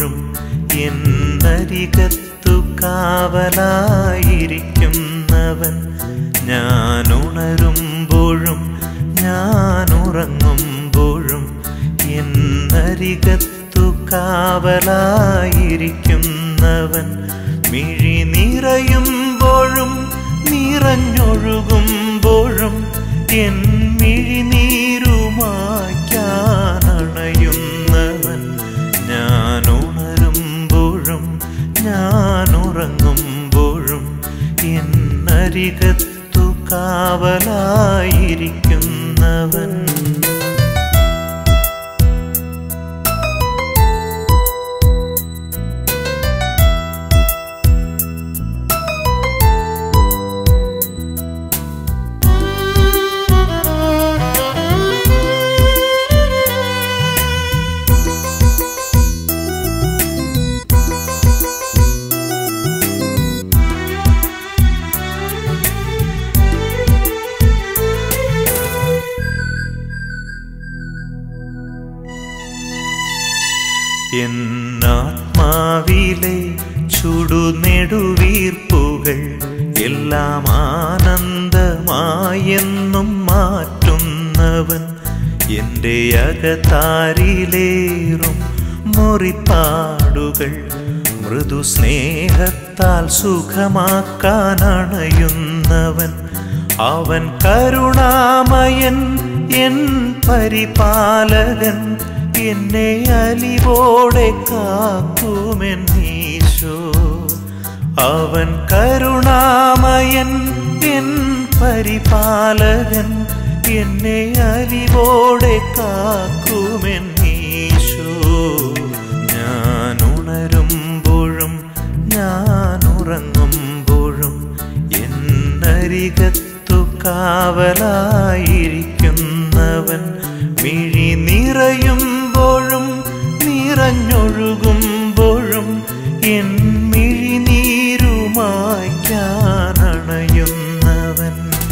എന്നരികത്തുണരുമ്പോഴും എന്നരികത്തു കാവലായിരിക്കുന്നവൻ ഞാൻ ഉണരുമ്പോഴും ഞാൻ ഉറങ്ങുമ്പോഴും എന്നരികത്തു കാവലായിരിക്കുന്നവൻ മിഴി നിറയുമ്പോഴും നിറഞ്ഞൊഴുകുമ്പോഴും എൻ മിഴിനീരുമാക്കാനണയുന്നവൻ ഞാൻ ഉണരുമ്പോഴും ഞാൻ ഉറങ്ങുമ്പോഴും എന്നരികത്തു കാവലായിരിക്കുന്നവൻ എന്നാത്മാവിലെ ചുടുനെടുവീർപ്പുകൾ എല്ലാം ആനന്ദമായെന്നും മാറ്റുന്നവൻ എൻ്റെ അകത്താരിലേറും മുറിപ്പാടുകൾ മൃദു സ്നേഹത്താൽ സുഖമാക്കാനണയുന്നവൻ അവൻ കരുണാമയൻ എൻ പരിപാലകൻ എന്നെ അലിവോടെ കാക്കുമെൻ ഈശോ അവൻ കരുണാമയൻ എൻ പരിപാലകൻ എന്നെ അലിവോടെ കാക്കുമെൻ ഈശോ ഞാൻ ഉണരുമ്പോഴും ഞാൻ ഉറങ്ങുമ്പോഴും എന്നരികത്തു കാവലായിരിക്കുന്നവൻ മിഴി നിറയുമ്പോഴും നിറഞ്ഞൊഴുകുമ്പോഴും എൻ മിഴിനീരുമാക്കാനണയുന്നവൻ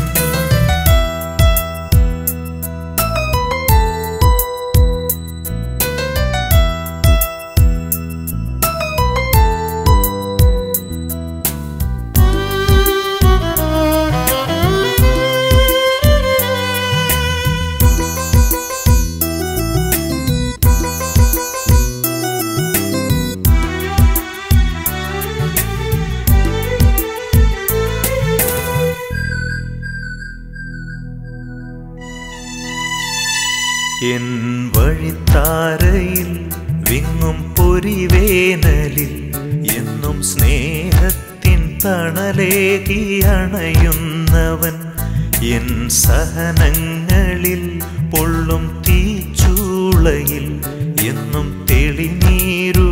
എൻ വഴിത്താരയിൽ വിങ്ങും പൊരിവേനലിൽ എന്നും സ്നേഹത്തിൻ തണലേകി അണയുന്നവൻ എൻ സഹനങ്ങളിൽ പൊള്ളും തീച്ചൂളയിൽ എന്നും തെളിനീരു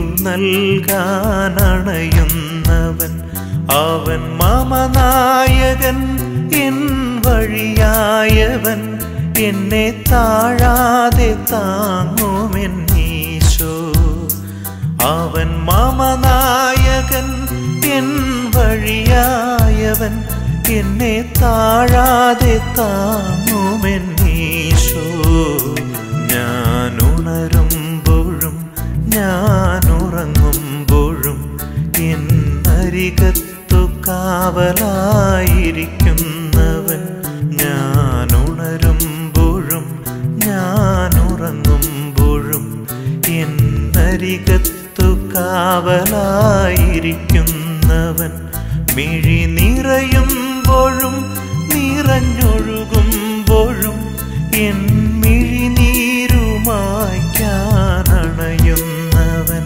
നൽകാനണയുന്നവൻ അവൻ മമനായകൻ എൻ വഴിയായവൻ എന്നെ താഴാതെ താങ്ങുമെൻ ഈശോ അവൻ മമനായകൻ എൻ വഴിയായവൻ എന്നെ താഴാതെ താങ്ങുമെൻ ഈശോ ഞാൻ ഉണരുമ്പോഴും ഞാൻ ഉറങ്ങുമ്പോഴും എന്നരികത്തു കാവലായിരിക്കുന്നവൻ ഞാൻ ഉണരുമ്പോഴും ഞാൻ ഉറങ്ങുമ്പോഴും എന്നരികത്തു കാവലായിരിക്കുന്നവൻ മിഴി നിറയുമ്പോഴും നിറഞ്ഞൊഴുകുമ്പോഴും എൻ മിഴിനീരുമാക്കാനണയുന്നവൻ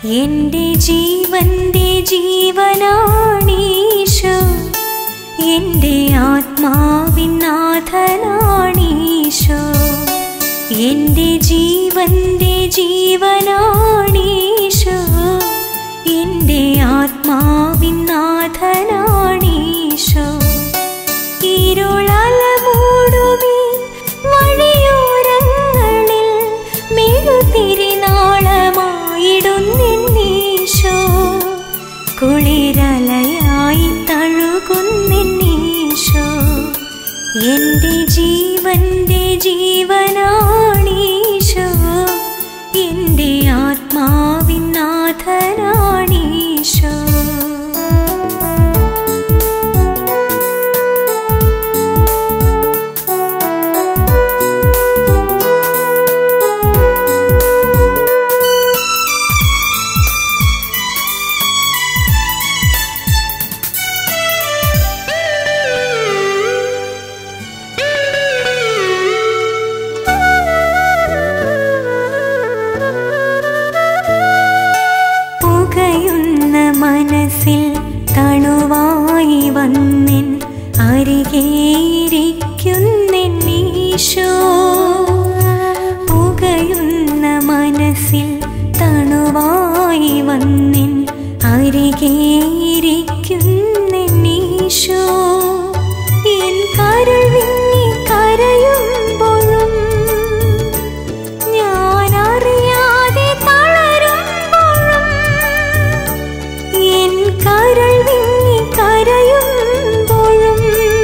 എന്റെ ജീവന്റെ ജീവനാണീശോ എന്റെ ആത്മാവിൻ നാഥനാണീശോ എന്റെ ജീവന്റെ ജീവനാണീശോ എന്റെ ആത്മാവിൻ നാഥനാണീശോ ഇരുളല മൂടുമീ വഴിയോരങ്ങളിൽ മെഴുതിരിനാളമായിടുന്നീശോ കുളിരലയായി തഴുകുന്നീശോ എന്റെ ജീവന്റെ ജീവനാണീശോ എന്റെ ആത്മാവിൻ നാഥനാണീശോ പുകയുന്ന മനസ്സിൽ തണുവായി വന്നിൻ അരികേയിരിക്കുന്നീശോ പുകയുന്ന മനസ്സിൽ തണുവായി വന്നിൻ അരികേയിരിക്കുന്നീശോ എൻ കരൾ വിങ്ങി കരയുമ്പോഴും ഞാൻ അറിയാതെ തളരുമ്പോഴും എൻ കരൾ വിങ്ങി കരയുമ്പോഴും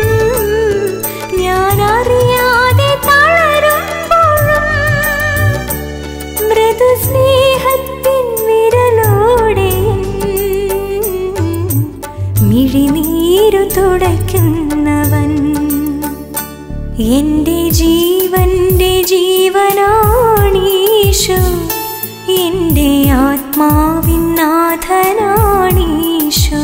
ഞാൻ അറിയാതെ തളരുമ്പോഴും മൃദു സ്നേഹത്തിൻ വിരലോടെ മിഴിനീരു തുടയ്ക്കുന്നവൻ എന്റെ ജീവന്റെ ജീവനാണീശോ എന്റെ ആത്മാവിൻ നാഥനാണീശോ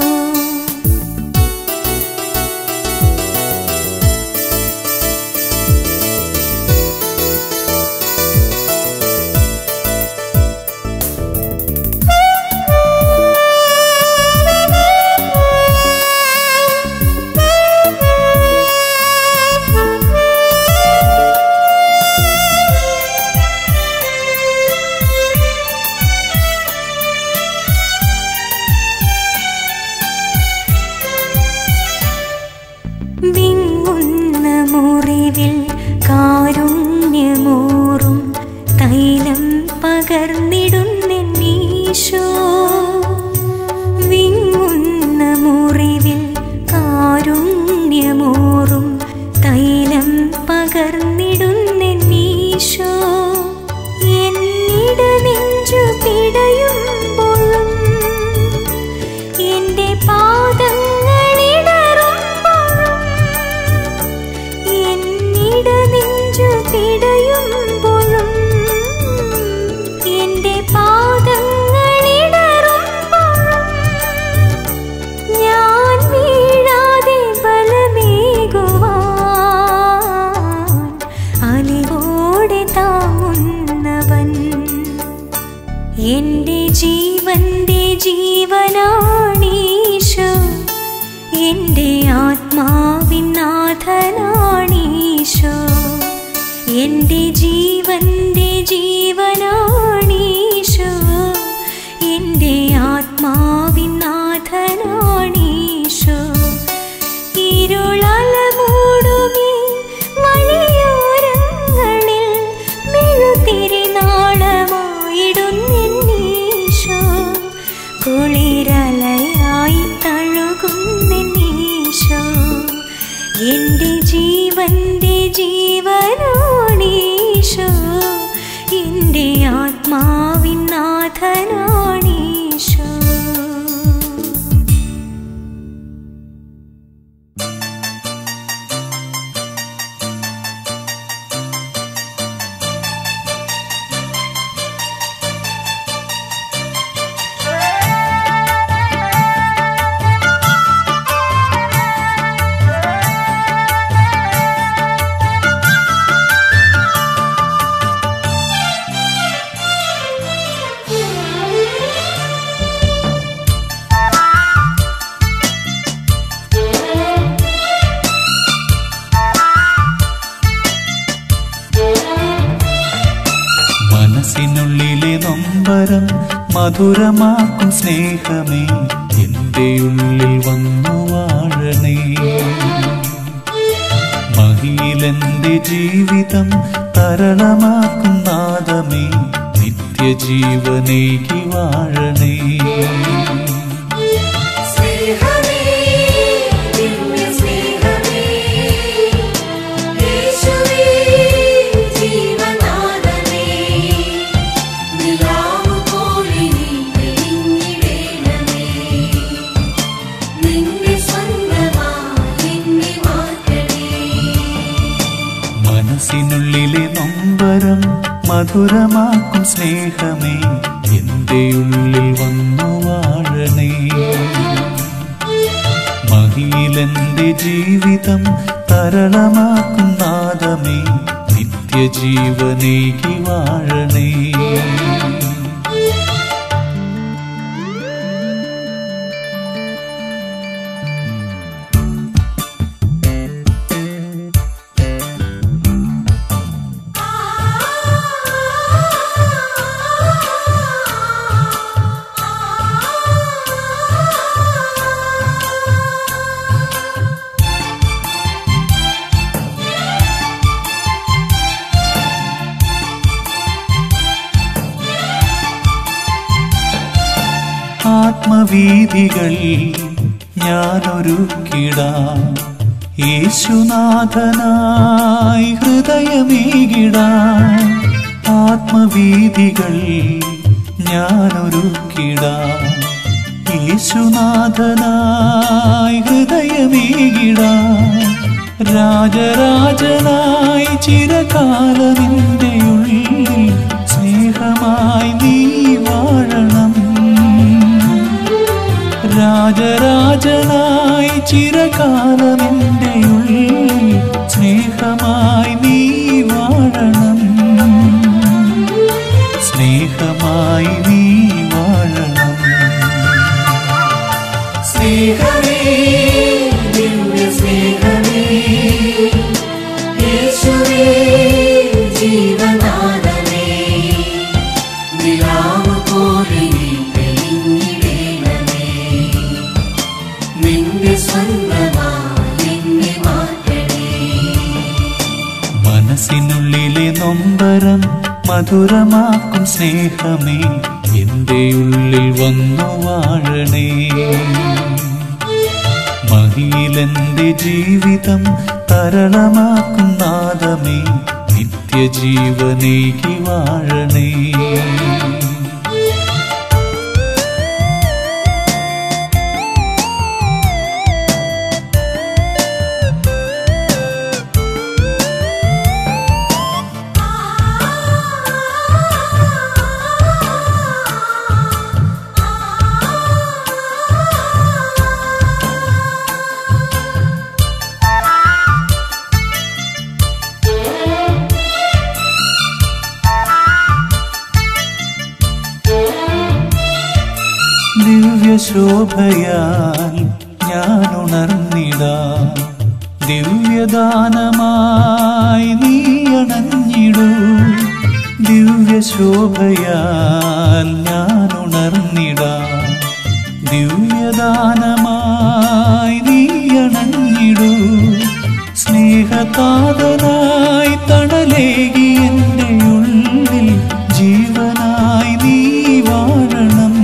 വിങ്ങുന്ന മുറിവിൽ കാരുണ്യമൂറും തൈലം പകർന്നിടുന്നീശോ വിങ്ങുന്ന മുറിവിൽ കാരുണ്യമൂറും തൈലം പകർന്നിടുന്നീശോ എന്നിട നെഞ്ചു പിടയുമ്പോഴും എന്റെ പാദങ്ങളിടറുമ്പോഴും എന്നിട നെഞ്ചു പിടയുമ്പോഴും എന്റെ പാദങ്ങളിടറുമ്പോഴും ഞാൻ വീഴാതെ ബലമേകുവാൻ അലിവോടെ താങ്ങുന്നവൻ എന്റെ ജീവന്റെ ജീവനാണീശോ എന്റെ ആത്മാവിൻ നാഥനാണീശോ എന്റെ ജീവന്റെ ജീവനാണീശോ എന്റെ ആത്മാവിൻ നാഥനാണീശോ ഇരുളല മൂടുമീ വഴിയോരങ്ങളിൽ മെഴുതിരിനാളമായിടുന്നീശോ കുളിരലയായി തഴുകുന്നീശോ എന്റെ ജീവന്റെ ജീവനാണീശോ എന്റെ ആത്മാവിൻ നാഥനാണീശോ നൊമ്പരം മധുരമാക്കും സ്നേഹമേ എൻ്റെ ഉള്ളിൽ വന്നു വാഴണേ മഹിയിലെന്റെ ജീവിതം തരളമാക്കും നാദമേ നിത്യജീവനേകി വാഴണേ സ്നേഹമേ ദിവ്യ സ്നേഹമേ യേശുവേ ജീവനാദമേ നിലാവ് പോലെ നീ തെളിഞ്ഞിടേണമേ നിന്റെ സ്വന്തമായി എന്നെ മാറ്റണേ മനസ്സിനുള്ളിലെ നൊമ്പരം മധുരമാക്കും സ്നേഹമേ എൻ്റെ ഉള്ളിൽ വന്നു വാഴണേ മഹിയിലെന്റെ ജീവിതം തരളമാക്കും നാദമേ നിത്യജീവനേകി വാഴണേ ആത്മവീതികൾ ഞാനൊരുക്കിടാം യേശുനാഥനായി ഹൃദയമേകിടാം ആത്മവീതികൾ ഞാനൊരുക്കിടാം യേശുനാഥനായി ഹൃദയമേകിടാം രാജരാജനായി ചിരകാലമിൻ്റെ ഉള്ളിൽ സ്നേഹമായി നീ വാഴണം രാജരാജനായി ചിരകാലമെന്റെ ഉള്ളിൽ സ്നേഹമായി നീ വാഴണം സ്നേഹമായി നീ വാഴണം സ്നേഹമേ ദിവ്യ സ്നേഹമേ യേശുവേ ജീവനാദമേ നിലാവ് പോലെ നീ തെളിഞ്ഞിടേണമേ നിന്റെ സ്വന്തമായി എന്നെ മാറ്റണേ മനസ്സിനുള്ളിലെ നൊമ്പരം മധുരമാക്കും സ്നേഹമേ എൻ്റെ ഉള്ളിൽ വന്നു വാഴണേ മഹിയിലെന്റെ ജീവിതം തരളമാക്കും നാദമേ നിത്യജീവനേകി വാഴണേ ദിവ്യശോഭയാൽ ഞാൻ ഉണർന്നിടാം ദിവ്യദാനമായി നീ അണഞ്ഞിടൂ ദിവ്യശോഭയാൽ ഞാൻ ഉണർന്നിടാം ദിവ്യദാനമായി നീ അണഞ്ഞിടൂ സ്നേഹതാതനായി തണലേകി എൻ്റെ ഉള്ളിൽ ജീവനായി നീ വാഴണം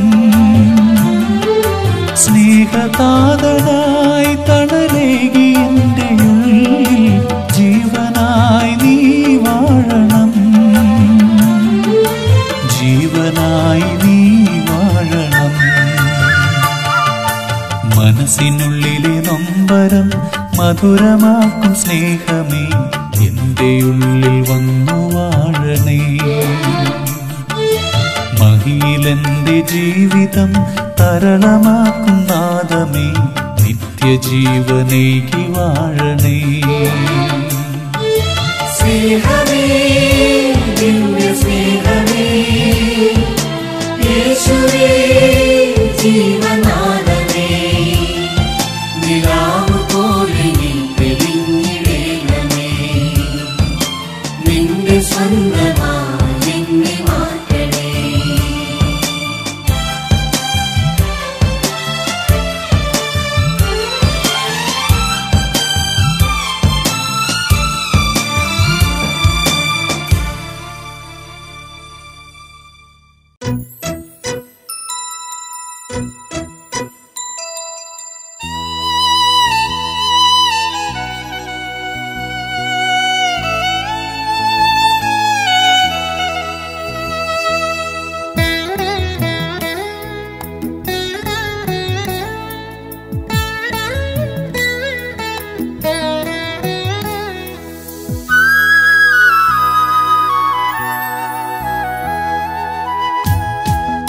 സ്നേഹതാതനായി തണലേകി എൻ്റെ ഉള്ളിൽ ജീവനായി നീ വാഴണം ജീവനായി നീ വാഴണം മനസ്സിനുള്ളിലെ നൊമ്പരം മധുരമാക്കും സ്നേഹമേ എൻ്റെ ഉള്ളിൽ വന്നു വാഴണേ മഹിയിലെന്റെ ജീവിതം തരളമാക്കും നാദമേ നിത്യജീവനേകി വാഴണേ സ്നേഹമേ ദിവ്യ സ്നേഹമേ യേശുവേ ജീവനാദമേ നിലാവ് പോലെ നീ തെളിഞ്ഞിടേണമേ നിന്റെ സ്വന്തമായി എന്നെ മാറ്റണേ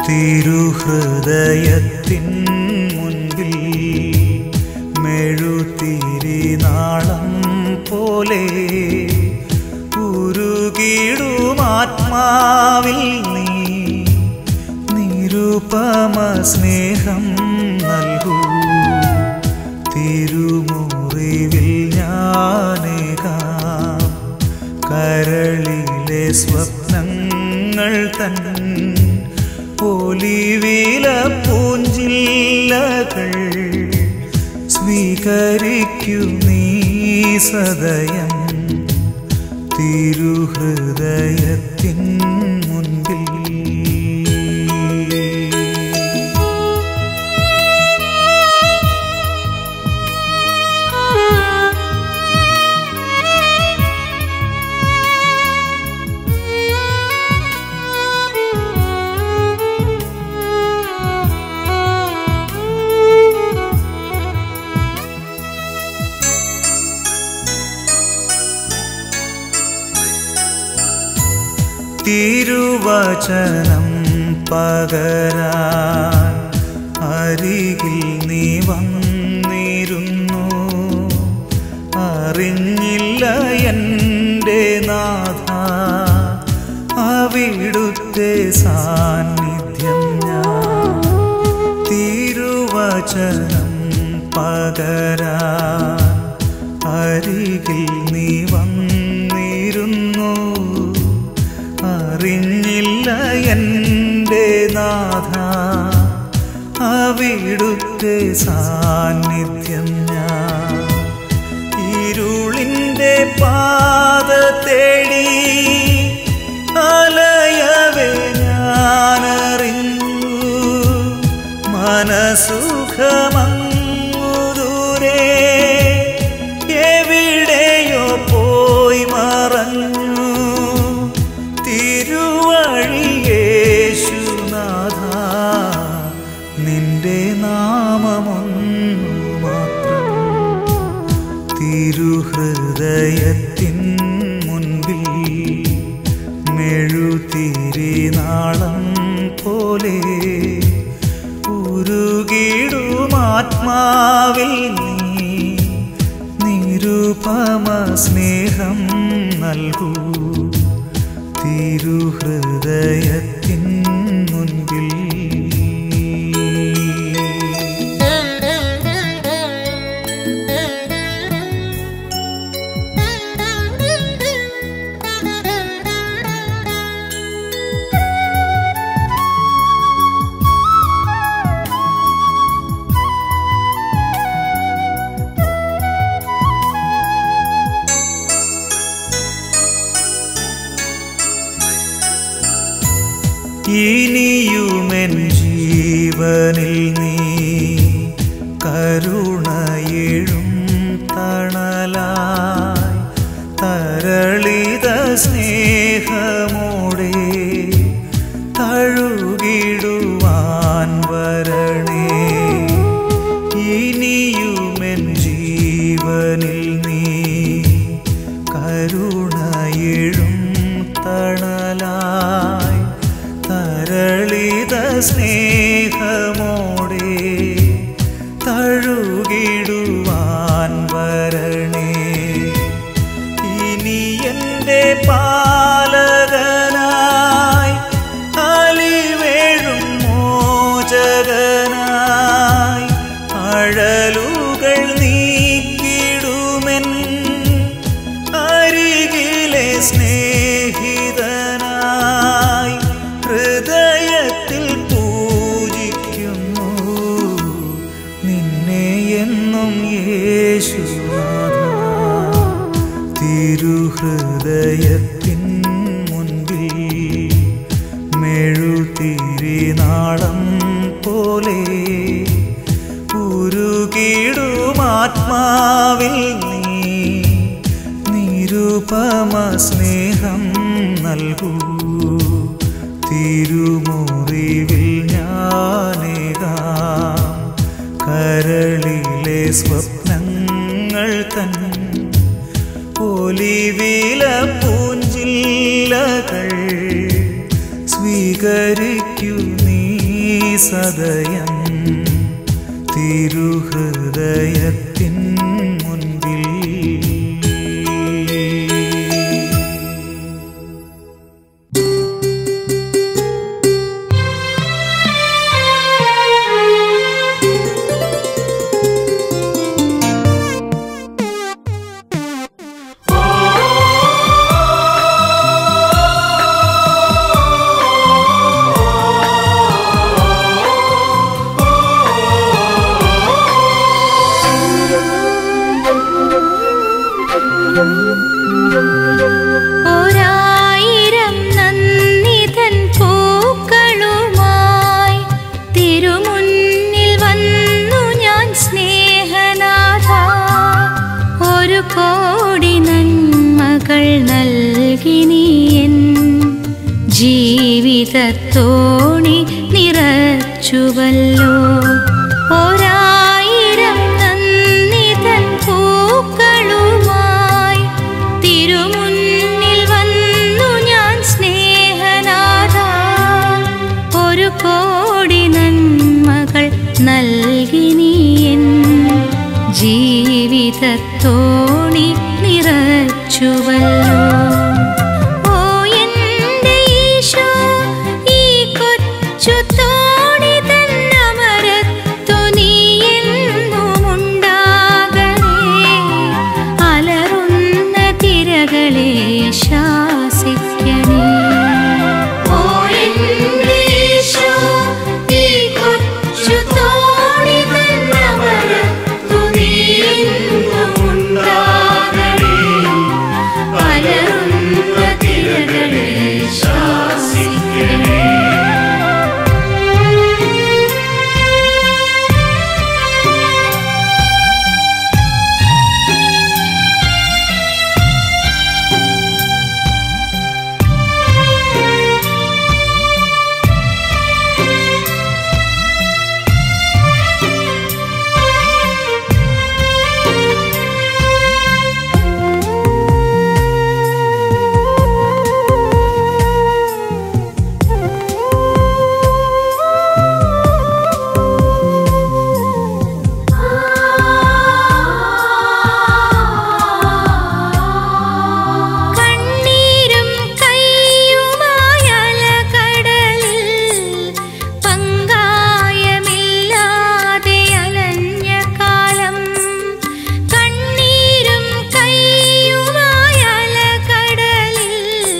തിരുഹൃദയത്തിൻ മുൻപിൽ മെഴുതിരി നാളം പോലെ ഉരുകിടുമാത്മാവിൽ നീ നിരുപമ സ്നേഹം നൽകൂ തിരുമുറിവിൽ ഞാനേകാം കരളിലെ സ്വപ്നങ്ങൾ തൻ ഒലിവില പൂഞ്ചില്ലകൾ സ്വീകരിക്കൂ നീ സദയം തിരുഹൃദയത്തിൻ മുൻപിൽ തിരുവചനം പകരാൻ അരികിൽ നീ വന്നിരുന്നു അറിഞ്ഞില്ല എൻ്റെ നാഥ അവിടുത്തെ സാന്നിധ്യം ഞാൻ തിരുവചനം പകരാൻ അരികിൽ നീ വന്നിരുന്നു അറിഞ്ഞില്ല എൻ്റെ നാഥ അവിടുത്തെ സാന്നിധ്യം ഞാൻ ഇരുളിൻ്റെ പാത തേടി അലയവേ ഞാനറിഞ്ഞു മനസുഖമങ്ങു ദൂരെ എവിടെയോ പോയി മറഞ്ഞു തിരുവഴിയേശുനാഥ നിന്റെ നാമമൊന്നു മാത്രം തിരുഹൃദയത്തിൻ മുൻപിൽ മെഴുതിരി നാളം പോലെ ഉരുകിടുമാത്മാവിൽ നീ നിരുപമ സ്നേഹം നൽകൂ തിരുഹൃദയത്തിൻ മുൻപിൽ ഇനിയുമെൻ ജീവനിൽ നീ കരുണയെഴും തണലായി തരളിത സ്നേഹമോടെ തഴുകിടുവാൻ വരണേ ഇനിയുമെൻ ജീവനിൽ നീ കരുണയെഴും തണലായി തരളിത സ്നേഹമോടെ തഴുകിടുവാൻ വരണേ ഇനി എൻ്റെ പാലകനായി അലിവേഴും മോചകനായി അഴലുകൾ നീക്കിടുമെൻ അരികിലെ സ്നേഹിതനായി ഹൃദയത്തിൽ പൂജിക്കുന്നു നിന്നെ എന്നും യേശുനാഥ തിരുഹൃദയത്തിൻ മുൻപിൽ മെഴുതിരി നാളം പോലെ ഉരുകിടുമാത്മാവിൽ നീ നിരുപമ സ്നേഹം നൽകൂ തിരുമുറിവിൽ ഞാനേകാം കരളിലെ സ്വപ്നങ്ങൾ തൻ ഒലിവില പൂഞ്ചില്ലകൾ സ്വീകരിക്കൂ നീ സദയം തിരുഹൃദയത്തിൻ മുൻപിൽ ഒരായിരം നന്ദിതൻ പൂക്കളുമായി തിരുമുന്നിൽ വന്നു ഞാൻ സ്നേഹനാഥ ഒരു കോടി നന്മകൾ നൽകി നീ എൻ ജീവിതത്തോണി നിറച്ചുവല്ലോ ഒരായിരം നന്ദിതൻ പൂക്കളുമായി തിരുമുന്നിൽ വന്നു ഞാൻ സ്നേഹനാഥ ഒരു കോടി നന്മകൾ നൽകി നീ എൻ ജീവിതത്തോണി നിറച്ചുവല്ലോ ഓ എന്റെ ഈശോ ഈ കൊച്ചു തോണി തന്നമരത്തു നീ എന്നും ഉണ്ടാകണേ അലറുന്ന തിരകളെ ശാസിക്കണേ ഓ എന്റെ ഈശോ ഈ കൊച്ചു തോണി തന്നമരത്തു നീ എന്നും ഉണ്ടാകണേ അലറുന്ന തിരകളെ ശാസിക്കണേ കണ്ണീരും കയ്യുമായലകടലിൽ പങ്കായമില്ലാതെ അലഞ്ഞ കാലം കണ്ണീരും കയ്യുമായലകടലിൽ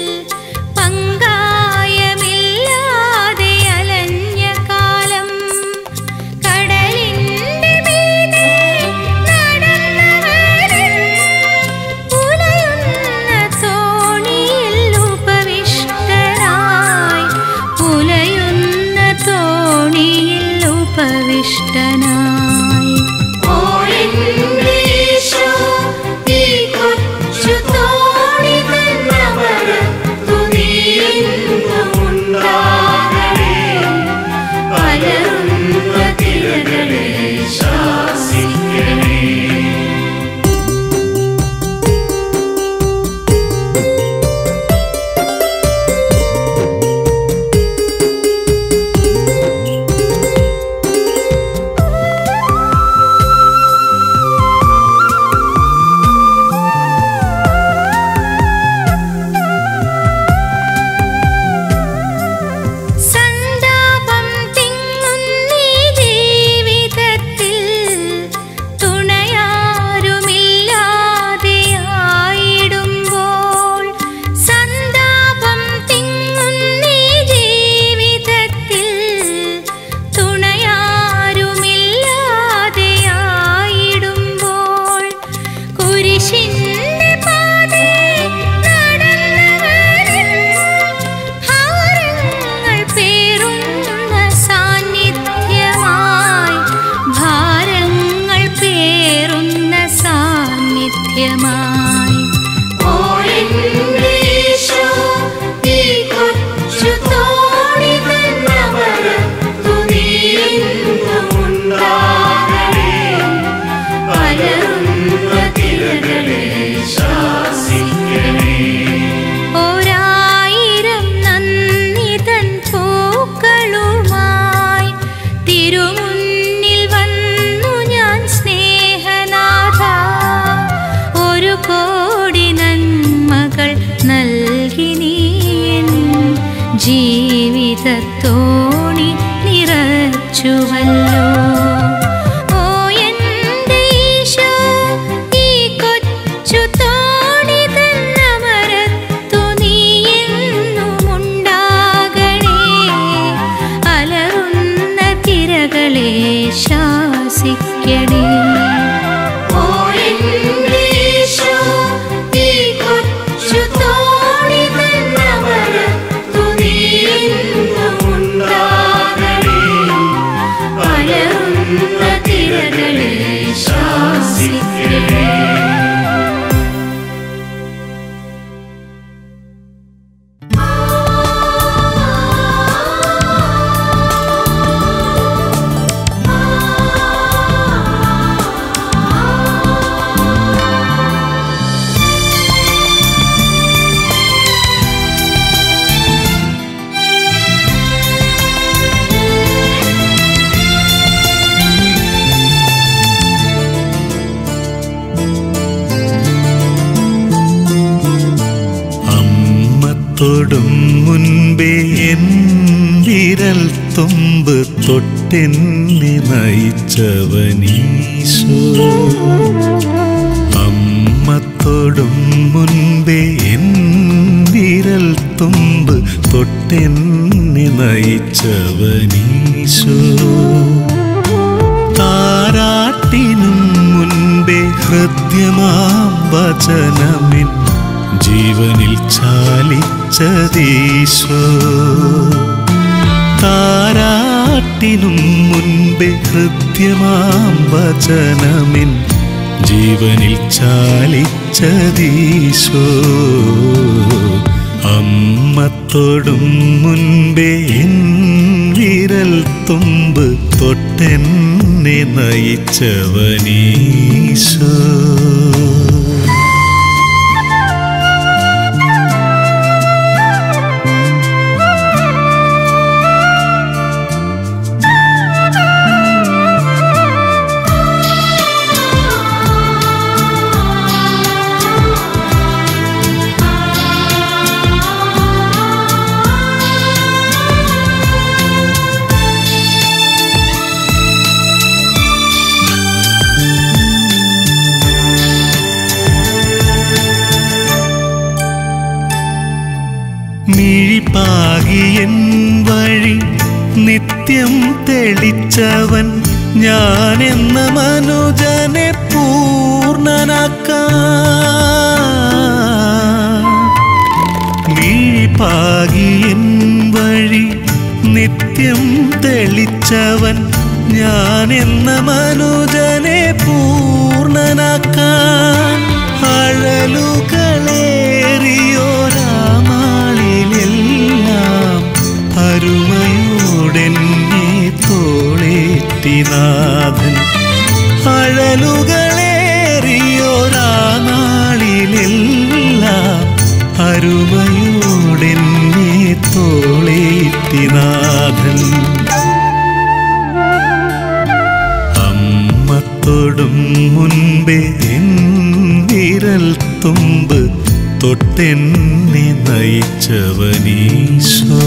പങ്കായമില്ലാതെ അലഞ്ഞ കാലം കടലിന്റെ മീതെ നടന്നവരിൽ ഉലയുന്ന തോണിയിൽ ഉപവിഷ്ടനായി ഉലയുന്ന തോണിയിൽ ഉപവിഷ്ടനായി ഓ എന്റെ ഈശോ ഈ കൊച്ചു തോണി തന്നമരത്തു നീ എന്നും ഉണ്ടാകണേ അലറുന്ന തിരകളെ ശാസിക്കണേ സന്താപം തിങ്ങുന്നീ ജീവിതത്തിൽ തുണയാരുമില്ലാതെയായിടുമ്പോൾ സന്താപം തിങ്ങുന്നീ ജീവിതത്തിൽ തുണയാരുമില്ലാതെയായിടുമ്പോൾ കുരിശിന്റെ പാതേ നടന്നവരിൽ ഭാരങ്ങൾ പേറുന്ന സാന്നിധ്യമായി ഭാരങ്ങൾ പേറുന്ന സാന്നിധ്യമായി ഓ എന്റെ ഈശോ ഈ കൊച്ചു തോണി തന്നമരത്തു നീ എന്നും ഉണ്ടാകണേ അലറുന്ന തിരകളെ ശാസിക്കണേ ഒരായിരം നന്ദിതൻ പൂക്കളുമായി ജീവിതത്തോണി നിറച്ചുവല്ലോ ഓ എൻ്റെ ഈശോ ഈ കൊച്ചു തോണി തന്നമരത്തു നീ എന്നുമുണ്ടാകണേ അലറുന്ന തിരകളെ ശാസിക്കണേ ഓ എൻ്റെ ഈശോ ഈ കൊച്ചു തോണി തന്നമരത്തു നീ എന്നുമുണ്ടാകണേ അലറുന്ന തിരകളെ ശാസിക്കണേ അമ്മ തൊടും മുൻപേ എൻ വിരൽ തുമ്പ് തൊട്ടെന്നെ നയിച്ചവനീശോ അമ്മ തൊടും മുൻപേ എൻ വിരൽ തുമ്പ് തൊട്ടെന്നെ നയിച്ചവനീശോ താരാട്ടിനും മുൻപേ ഹൃദ്യമാം വചനമിൻ ജീവനിൽ ചാലിച്ചതീശോ താരാട്ടിനും മുൻപേ ഹൃദ്യമാം വചനമിൻ ജീവനിൽ ചാലിച്ചതീശോ അമ്മ തൊടും മുൻപേ എൻ വിരൽ തുമ്പ് തൊട്ടെന്നെ നയിച്ചവനീശോ മിഴിപ്പാകിയൻ വഴി നിത്യം തെളിച്ചവൻ ഞാനെന്ന മനുജനെ പൂർണ്ണനാക്കാൻ മിഴിപ്പാകിയൻ വഴി നിത്യം തെളിച്ചവൻ ഞാനെന്ന മനുജനെ പൂർണ്ണനാക്കാൻ അഴലുകളേറിയോരാമാളിലെല്ലാം അരുമയോടെന്നെ തോളേറ്റിനാഥൻ അഴലുകളേറിയോരാനാളിലെല്ലാം അരുമയോടെന്നെ തോളേറ്റിനാഥൻ അമ്മ തൊടും മുൻപേ എൻ വിരൽ തുമ്പ് തൊട്ടെന്നെ നയിച്ചവനീശോ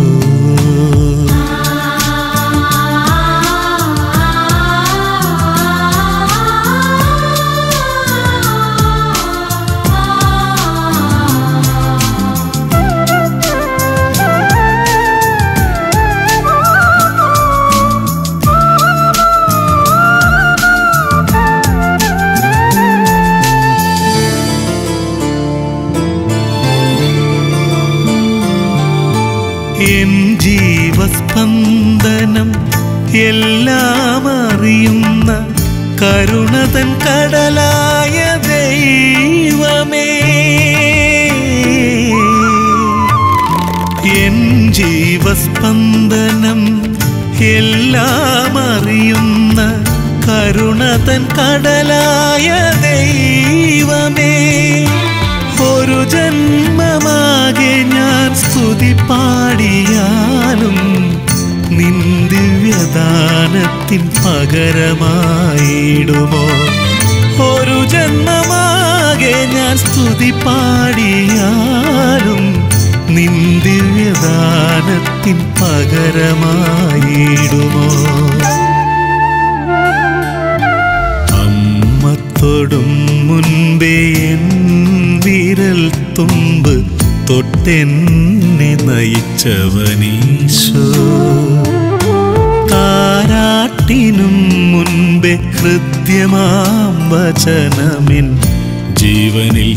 എൻ ജീവസ്പന്ദനം എല്ലാം അറിയുന്ന കരുണതൻ കടലായ ദൈവമേ എൻ ജീവസ്പന്ദനം എല്ലാം അറിയുന്ന കരുണതൻ കടലായ ദൈവമേ ഒരു ജന്മമാകെ ഞാൻ സ്തുതി പാടിയാലും നിൻ ദിവ്യദാനത്തിൻ പകരമായിടുമോ ഒരു ജന്മമാകെ ഞാൻ സ്തുതി പാടിയാലും നിന്ദിവ്യദാനത്തിൻ പകരമായിടുമോ അമ്മ തൊടും മുൻപേ എൻ വിരൽ തുമ്പ് തൊട്ടെന്നെ നയിച്ചവനീശോ താരാട്ടിനും മുൻപേ ഹൃദ്യമാം വചനമിൻ ജീവനിൽ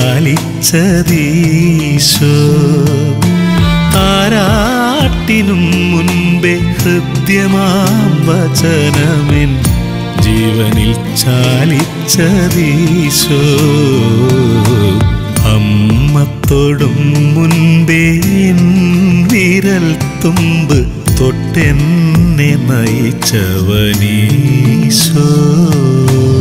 ചാലിച്ചതീശോ താരാട്ടിനും മുൻപേ ഹൃദ്യമാം വചനമിൻ ജീവനിൽ ചാലിച്ചതീശോ അമ്മ തൊടും മുൻപേ എൻ വിരൽ തുമ്പ് തൊട്ടെന്നെ നയിച്ചവനീശോ